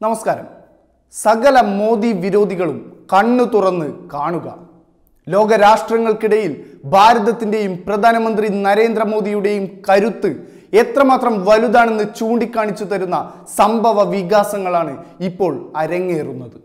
നമസ്കാരം സകല മോദി വിരോധികളും കണ്ണു തുറന്ന് കാണുക ലോകരാഷ്ട്രങ്ങൾക്കിടയിൽ ഭാരതത്തിൻ്റെയും പ്രധാനമന്ത്രി നരേന്ദ്രമോദിയുടെയും കരുത്ത് എത്രമാത്രം വലുതാണെന്ന് ചൂണ്ടിക്കാണിച്ചു തരുന്ന സംഭവ വികാസങ്ങളാണ് ഇപ്പോൾ അരങ്ങേറുന്നത്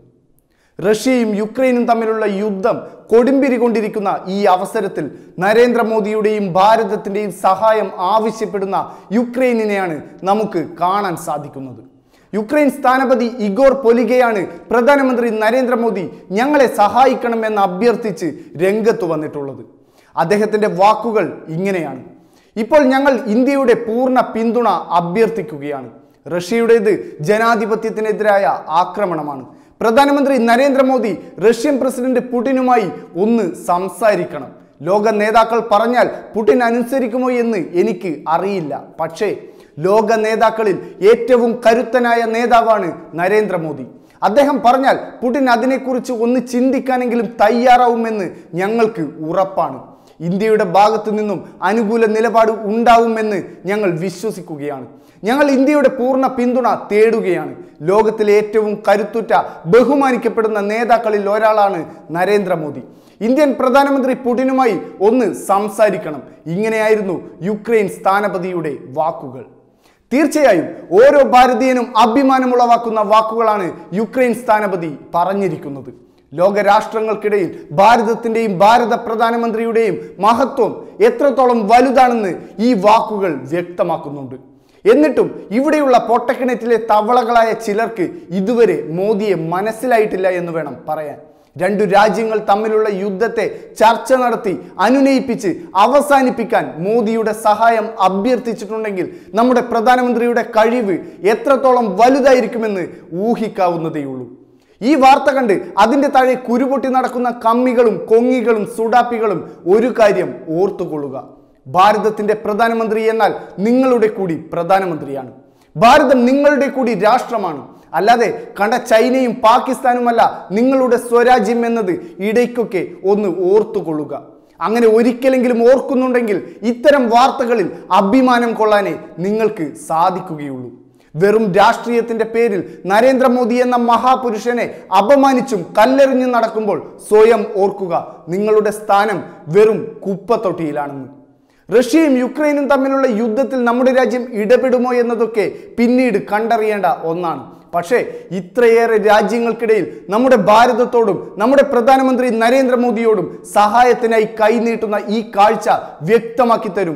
റഷ്യയും യുക്രൈനും തമ്മിലുള്ള യുദ്ധം കൊടുമ്പിരി കൊണ്ടിരിക്കുന്ന ഈ അവസരത്തിൽ നരേന്ദ്രമോദിയുടെയും ഭാരതത്തിൻ്റെയും സഹായം ആവശ്യപ്പെടുന്ന യുക്രൈനിനെയാണ് നമുക്ക് കാണാൻ സാധിക്കുന്നത് യുക്രൈൻ സ്ഥാനപതി ഇഗോർ പൊലിഗയാണ് പ്രധാനമന്ത്രി നരേന്ദ്രമോദി ഞങ്ങളെ സഹായിക്കണമെന്ന് അഭ്യർത്ഥിച്ച് രംഗത്ത് വന്നിട്ടുള്ളത് അദ്ദേഹത്തിൻ്റെ വാക്കുകൾ ഇങ്ങനെയാണ് ഇപ്പോൾ ഞങ്ങൾ ഇന്ത്യയുടെ പൂർണ്ണ പിന്തുണ അഭ്യർത്ഥിക്കുകയാണ് റഷ്യയുടേത് ജനാധിപത്യത്തിനെതിരായ ആക്രമണമാണ് പ്രധാനമന്ത്രി നരേന്ദ്രമോദി റഷ്യൻ പ്രസിഡന്റ് പുടിനുമായി ഒന്ന് സംസാരിക്കണം ലോക നേതാക്കൾ പറഞ്ഞാൽ പുടിൻ അനുസരിക്കുമോ എന്ന് എനിക്ക് അറിയില്ല പക്ഷേ ലോക നേതാക്കളിൽ ഏറ്റവും കരുത്തനായ നേതാവാണ് നരേന്ദ്രമോദി അദ്ദേഹം പറഞ്ഞാൽ പുടിൻ അതിനെക്കുറിച്ച് ഒന്ന് ചിന്തിക്കാനെങ്കിലും തയ്യാറാവുമെന്ന് ഞങ്ങൾക്ക് ഉറപ്പാണ് ഇന്ത്യയുടെ ഭാഗത്തു നിന്നും അനുകൂല നിലപാട് ഉണ്ടാവുമെന്ന് ഞങ്ങൾ വിശ്വസിക്കുകയാണ് ഞങ്ങൾ ഇന്ത്യയുടെ പൂർണ്ണ പിന്തുണ തേടുകയാണ് ലോകത്തിലെ ഏറ്റവും കരുത്തുറ്റ ബഹുമാനിക്കപ്പെടുന്ന നേതാക്കളിൽ ഒരാളാണ് നരേന്ദ്രമോദി ഇന്ത്യൻ പ്രധാനമന്ത്രി പുടിനുമായി ഒന്ന് സംസാരിക്കണം ഇങ്ങനെയായിരുന്നു യുക്രൈൻ സ്ഥാനപതിയുടെ വാക്കുകൾ തീർച്ചയായും ഓരോ ഭാരതീയനും അഭിമാനമുളവാക്കുന്ന വാക്കുകളാണ് യുക്രൈൻ സ്ഥാനപതി പറഞ്ഞിരിക്കുന്നത് ലോകരാഷ്ട്രങ്ങൾക്കിടയിൽ ഭാരതത്തിൻ്റെയും ഭാരത പ്രധാനമന്ത്രിയുടെയും മഹത്വം എത്രത്തോളം വലുതാണെന്ന് ഈ വാക്കുകൾ വ്യക്തമാക്കുന്നുണ്ട് എന്നിട്ടും ഇവിടെയുള്ള പൊട്ടക്കിണറ്റിലെ തവളകളായ ചിലർക്ക് ഇതുവരെ മോദിയെ മനസ്സിലായിട്ടില്ല എന്ന് വേണം പറയാൻ രണ്ടു രാജ്യങ്ങൾ തമ്മിലുള്ള യുദ്ധത്തെ ചർച്ച നടത്തി അനുനയിപ്പിച്ച് അവസാനിപ്പിക്കാൻ മോദിയുടെ സഹായം അഭ്യർത്ഥിച്ചിട്ടുണ്ടെങ്കിൽ നമ്മുടെ പ്രധാനമന്ത്രിയുടെ കഴിവ് എത്രത്തോളം വലുതായിരിക്കുമെന്ന് ഊഹിക്കാവുന്നതേയുള്ളൂ ഈ വാർത്ത കണ്ട് അതിൻ്റെ താഴെ കുരുപൊട്ടി നടക്കുന്ന കമ്മികളും കൊങ്ങികളും സുഡാപ്പികളും ഒരു കാര്യം ഓർത്തുകൊള്ളുക ഭാരതത്തിന്റെ പ്രധാനമന്ത്രി എന്നാൽ നിങ്ങളുടെ കൂടി പ്രധാനമന്ത്രിയാണ് ഭാരതം നിങ്ങളുടെ കൂടി രാഷ്ട്രമാണ് അല്ലാതെ കണ്ട ചൈനയും പാകിസ്ഥാനുമല്ല നിങ്ങളുടെ സ്വരാജ്യം എന്നത് ഇടയ്ക്കൊക്കെ ഒന്ന് ഓർത്തുകൊള്ളുക അങ്ങനെ ഒരിക്കലെങ്കിലും ഓർക്കുന്നുണ്ടെങ്കിൽ ഇത്തരം വാർത്തകളിൽ അഭിമാനം കൊള്ളാനേ നിങ്ങൾക്ക് സാധിക്കുകയുള്ളൂ വെറും രാഷ്ട്രീയത്തിന്റെ പേരിൽ നരേന്ദ്രമോദി എന്ന മഹാപുരുഷനെ അപമാനിച്ചും കല്ലെറിഞ്ഞും നടക്കുമ്പോൾ സ്വയം ഓർക്കുക നിങ്ങളുടെ സ്ഥാനം വെറും കുപ്പത്തൊട്ടിയിലാണെന്ന് റഷ്യയും യുക്രൈനും തമ്മിലുള്ള യുദ്ധത്തിൽ നമ്മുടെ രാജ്യം ഇടപെടുമോ എന്നതൊക്കെ പിന്നീട് കണ്ടറിയേണ്ട ഒന്നാണ് പക്ഷേ ഇത്രയേറെ രാജ്യങ്ങൾക്കിടയിൽ നമ്മുടെ ഭാരതത്തോടും നമ്മുടെ പ്രധാനമന്ത്രി നരേന്ദ്രമോദിയോടും സഹായത്തിനായി കൈനീട്ടുന്ന ഈ കാഴ്ച വ്യക്തമാക്കി തരും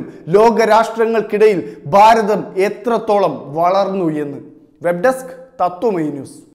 ലോകരാഷ്ട്രങ്ങൾക്കിടയിൽ ഭാരതം എത്രത്തോളം വളർന്നു എന്ന് വെബ് ഡെസ്ക് തത്വമൈ ന്യൂസ്